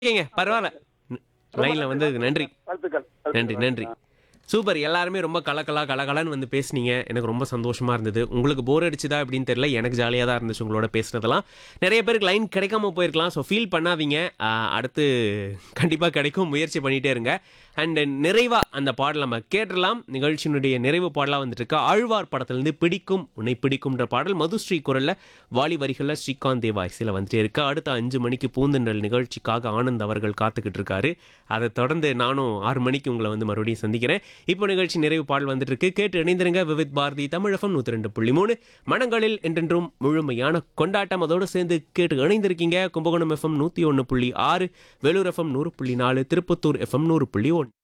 ஓகேங்க பரவாயில்ல லைன்ல வந்து நன்றி வாழ்த்துக்கள் நன்றி நன்றி சூப்பர் எல்லாருமே ரொம்ப கலக்கலா கலகலன்னு வந்து பேசுனீங்க எனக்கு ரொம்ப சந்தோஷமா இருந்தது உங்களுக்கு போர் அடிச்சுதா அப்படின்னு தெரியல எனக்கு ஜாலியாக தான் இருந்துச்சு உங்களோட பேசுனதெல்லாம் நிறைய பேருக்கு லைன் கிடைக்காம போயிருக்கலாம் ஸோ ஃபீல் பண்ணாதீங்க ஆஹ் அடுத்து கண்டிப்பாக கிடைக்கும் முயற்சி பண்ணிட்டே இருங்க அண்ட் நிறைவா அந்த பாடல் நம்ம கேட்டுடலாம் நிகழ்ச்சியினுடைய நிறைவு பாடலாக வந்துட்டு இருக்கு ஆழ்வார் படத்துலேருந்து பிடிக்கும் உன்னை பிடிக்கும்ன்ற பாடல் மதுஸ்ரீ குரல்ல வாலி வரிகளில் ஸ்ரீகாந்த் தேவா இசையில் வந்துட்டே இருக்கு அடுத்த அஞ்சு மணிக்கு பூந்தென்றல் நிகழ்ச்சிக்காக ஆனந்த் அவர்கள் காத்துக்கிட்டு இருக்காரு அதை தொடர்ந்து நானும் ஆறு மணிக்கு உங்களை வந்து மறுபடியும் சந்திக்கிறேன் இப்போ நிகழ்ச்சி நிறைவு பாடல் வந்துட்டு இருக்கு கேட்டு இணைந்திருங்க விவித் பாரதி தமிழகம் நூற்றி ரெண்டு புள்ளி மூணு மனங்களில் என்றென்றும் முழுமையான கொண்டாட்டம் அதோடு சேர்ந்து கேட்டு இணைந்திருக்கீங்க கும்பகோணம் எஃப்எம் நூற்றி ஒன்று புள்ளி ஆறு வேலூர் எஃப்எம் நூறு புள்ளி நாலு திருப்பத்தூர் எஃப்எம் நூறு புள்ளி ஒன்று